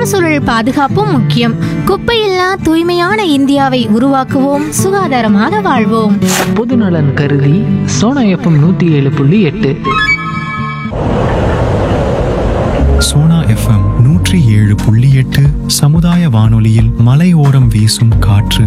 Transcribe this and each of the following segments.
சுற்றுச்சூழல் பாதுகாப்பும் முக்கியம் குப்பையில்லா தூய்மையான இந்தியாவை உருவாக்குவோம் சுகாதாரமாக வாழ்வோம் பொதுநலன் கருதி சோனா எஃப்எம் நூற்றி ஏழு புள்ளி எட்டு சோனா எஃப்எம் நூற்றி ஏழு புள்ளி எட்டு சமுதாய வானொலியில் மலையோரம் வீசும் காற்று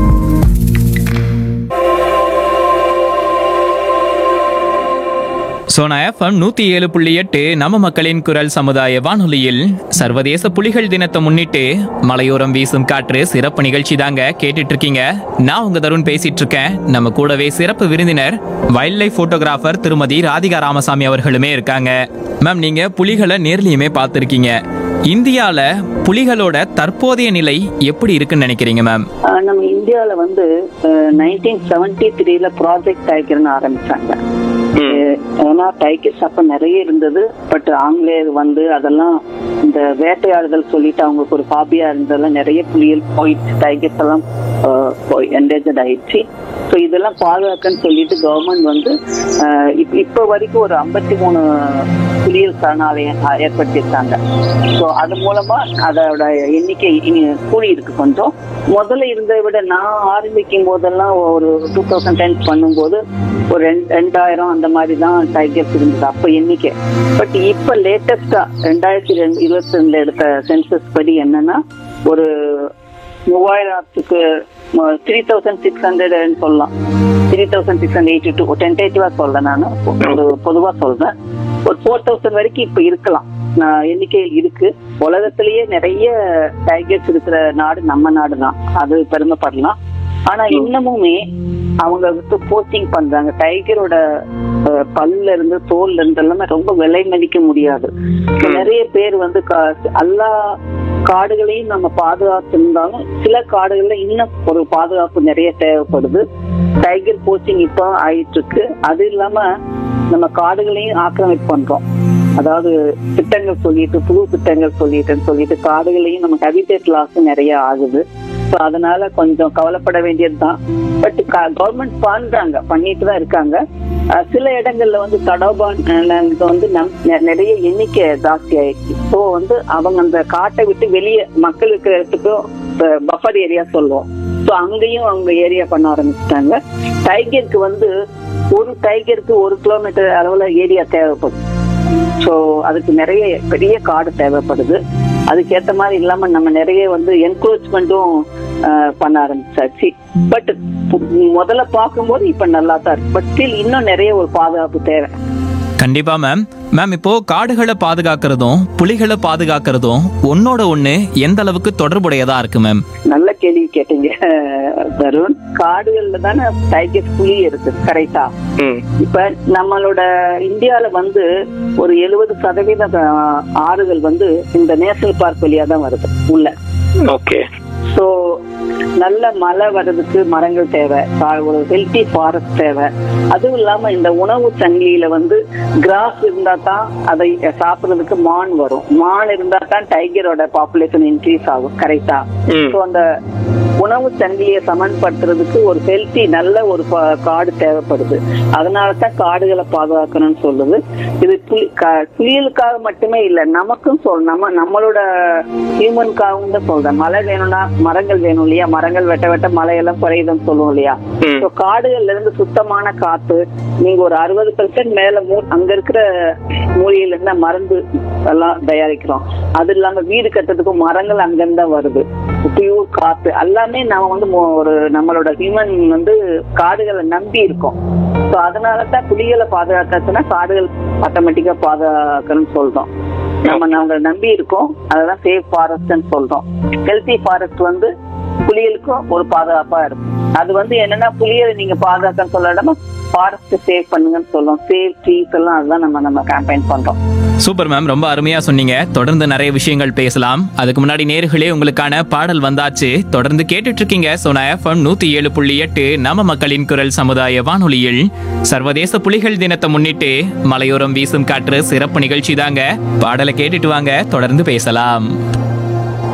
சோனா எஃப்எம் நூத்தி ஏழு புள்ளி எட்டு நம்ம மக்களின் குரல் சமுதாய வானொலியில் சர்வதேச புலிகள் தினத்தை முன்னிட்டு மலையோரம் வீசும் காற்று சிறப்பு நிகழ்ச்சி தாங்க கேட்டுட்டு இருக்கீங்க நான் உங்க தருண் பேசிட்டு இருக்கேன் நம்ம கூடவே சிறப்பு விருந்தினர் வைல்ட் லைஃப் போட்டோகிராஃபர் திருமதி ராதிகா ராமசாமி அவர்களுமே இருக்காங்க மேம் நீங்க புலிகளை நேர்லயுமே பார்த்திருக்கீங்க இந்தியால புலிகளோட தற்போதைய நிலை எப்படி இருக்குன்னு நினைக்கிறீங்க மேம் ஆஹ் நம்ம இந்தியால வந்து நைன்டீன் செவன்டி த்ரீல ப்ராஜெக்ட் டைகர்னு ஆரம்பிச்சாங்க அஹ் ஏன்னா டைகர்ஸ் அப்ப நிறைய இருந்தது பட் ஆங்கிலேயர் வந்து அதெல்லாம் இந்த வேட்டையாடுதல் சொல்லிட்டு அவங்களுக்கு ஒரு ஹாபியா இருந்ததெல்லாம் நிறைய புலிகள் போயிடுச்சு டைகர்ஸ் எல்லாம் ஆஹ் போய் என்டேஜட் ஆயிடுச்சு ஸோ இதெல்லாம் பாதுகாக்கன்னு சொல்லிட்டு கவர்மெண்ட் வந்து ஆஹ் இப்ப இப்ப வரைக்கும் ஒரு ஐம்பத்தி மூணு புலிகள் சரணாலயம் ஆஹ் ஏற்படுத்தியிருக்காங்க ஸோ அது மூலமா அதோட எண்ணிக்கை இனி கூடி இருக்கு கொஞ்சம் முதல்ல இருந்ததை விட நான் ஆரம்பிக்கும் போதெல்லாம் ஒரு டூ தௌசண்ட் டென் பண்ணும்போது ஒரு ரெண்டு ரெண்டாயிரம் அந்த மாதிரி தான் டைகர்ஸ் இருந்தது அப்போ எண்ணிக்கை பட் இப்போ லேட்டஸ்டா ரெண்டாயிரத்தி ரெண்டு இருபத்தி ரெண்டுல எடுத்த சென்சஸ் படி என்னன்னா ஒரு மூவாயிரத்துக்கு த்ரீ தௌசண்ட் சிக்ஸ் ஹண்ட்ரட்னு சொல்லலாம் three thousand six hundred eighty two டென்டேட்டிவா சொல்றேன் நான் ஒரு பொதுவா சொல்றேன் ஒரு ஃபோர் தௌசண்ட் வரைக்கும் இப்ப இருக்கலாம் நான் எண்ணிக்கையில் இருக்கு உலகத்திலேயே நிறைய டைகர்ஸ் இருக்கிற நாடு நம்ம நாடு தான் அது பெருமைப்படலாம் ஆனா இன்னமுமே அவங்க வந்து போஸ்டிங் பண்றாங்க டைகரோட அஹ், பல்ல இருந்து தோல்ல இருந்து எல்லாமே ரொம்ப விலை மதிக்க முடியாது இப்ப நிறைய பேர் வந்து கா- எல்லா காடுகளையும் நம்ம பாதுகாத்திருந்தாலும் சில காடுகள்ல இன்னும் ஒரு பாதுகாப்பு நிறைய தேவைப்படுது டைகர் போஸ்டிங் இப்போ ஆயிட்டு இருக்கு அது இல்லாம நம்ம காடுகளையும் ஆக்கிரமிப்பு பண்றோம் அதாவது திட்டங்கள் சொல்லிட்டு புது திட்டங்கள் சொல்லிட்டுன்னு சொல்லிட்டு காடுகளையும் நமக்கு ஹபிடேட் லாஸ் நிறைய ஆகுது ஸோ அதனால கொஞ்சம் கவலைப்பட வேண்டியதுதான் பட் கவர்மெண்ட் பண்றாங்க பண்ணிட்டு தான் இருக்காங்க அஹ் சில இடங்கள்ல வந்து தடோபான் வந்து நம்- நெ- நிறைய எண்ணிக்கை ஜாஸ்தி ஆயிடுச்சு ஸோ வந்து அவங்க அந்த காட்டை விட்டு வெளியே மக்கள் இருக்கிற இடத்துக்கும் பஃபர் ஏரியா சொல்லுவோம் ஸோ அங்கேயும் அவங்க ஏரியா பண்ண ஆரம்பிச்சிட்டாங்க டைகருக்கு வந்து ஒரு டைகருக்கு ஒரு கிலோமீட்டர் அளவுல ஏரியா தேவைப்படும் ஸோ அதுக்கு நிறைய பெரிய காடு தேவைப்படுது அதுக்கேத்த மாதிரி இல்லாம நம்ம நிறைய வந்து என்கரேஜ்மெண்ட்டும் பண்ண ஆரம்பிச்சாச்சு பட் முதல்ல பார்க்கும்போது இப்ப நல்லா தான் இருக்கு பட் ஸ்டில் இன்னும் நிறைய ஒரு பாதுகாப்பு தேவை கண்டிப்பா மேம் மேம் இப்போ காடுகளை பாதுகாக்கிறதும் புலிகளை பாதுகாக்கிறதும் ஒன்னோட ஒண்ணு எந்த அளவுக்கு தொடர்புடையதா இருக்கு மேம் நல்ல கேள்வி கேட்டீங்க தருண் காடுகள்ல தானே டைகர் புலி இருக்கு கரெக்டா இப்ப நம்மளோட இந்தியால வந்து ஒரு எழுபது சதவீத அஹ், ஆறுகள் வந்து இந்த நேஷனல் பார்க் வழியா தான் வருது உள்ள ஓகே ஸோ நல்ல மழை வர்றதுக்கு மரங்கள் தேவை கா- ஒரு ஹெல்த்தி ஃபாரஸ்ட் தேவை அதுவும் இல்லாம இந்த உணவு சங்கிலியில வந்து கிராஸ் இருந்தா தான் அதை சாப்பிடுறதுக்கு மான் வரும் மான் இருந்தா தான் டைகரோட பாப்புலேஷன் இன்க்ரீஸ் ஆகும் கரெக்டா ஸோ அந்த உணவு சங்கிலியை சமன்படுத்துறதுக்கு ஒரு ஹெல்த்தி நல்ல ஒரு பா- காடு தேவைப்படுது அதனால தான் காடுகளை பாதுகாக்கணும்னு சொல்லுது இது புலி கா- புலிகளுக்காக மட்டுமே இல்லை நமக்கும் சொல் நம்ம நம்மளோட ஹியூமனுக்காகவும் தான் சொல்றேன் மழை வேணும்னா மரங்கள் வேணும் இல்லையா மரங்கள் வெட்ட வெட்ட மழையெல்லாம் குறையுதுன்னு சொல்லுவோம் இல்லையா ஸோ காடுகள்ல இருந்து சுத்தமான காத்து நீங்க ஒரு அறுபது பெர்சென்ட் மேல மூ- அங்க இருக்கிற மூலிகையில இருந்து மருந்து எல்லாம் தயாரிக்கிறோம் அது இல்லாம வீடு கட்டுறதுக்கும் மரங்கள் அங்கிருந்து தான் வருது பியூர் காத்து எல்லாமே நாம வந்து மோ- ஒரு நம்மளோட ஹியூமன் வந்து காடுகளை நம்பி இருக்கோம் ஸோ அதனால தான் புலிகளை பாதுகாக்காச்சுன்னா காடுகள் ஆட்டோமேட்டிக்கா பாதுகாக்கணும்னு சொல்றோம் நம்ம நம்மளை நம்பி இருக்கோம் அதெல்லாம் சேஃப் ஃபாரஸ்ட்னு சொல்றோம் ஹெல்த்தி ஃபாரஸ்ட் வந்து புலிகளுக்கும் ஒரு பாதுகாப்பா இருக்கும் அது வந்து என்னன்னா புலிகளை நீங்க பாதுகாக்கன்னு சொல்லாம ஃபாரஸ்ட் சேவ் பண்ணுங்கன்னு சொல்றோம் சேவ் ட்ரீஸ் எல்லாம் அதுதான் நம்ம நம்ம கேம்பெயின் பண்றோம் சூப்பர் மேம் ரொம்ப அருமையா சொன்னீங்க தொடர்ந்து நிறைய விஷயங்கள் பேசலாம் அதுக்கு முன்னாடி நேர்களே உங்களுக்கான பாடல் வந்தாச்சு தொடர்ந்து கேட்டுட்டு இருக்கீங்க சோனா எஃப்எம் நூத்தி ஏழு புள்ளி எட்டு நம்ம மக்களின் குரல் சமுதாய வானொலியில் சர்வதேச புலிகள் தினத்தை முன்னிட்டு மலையோரம் வீசும் காற்று சிறப்பு நிகழ்ச்சி தாங்க பாடலை கேட்டுட்டு வாங்க தொடர்ந்து பேசலாம்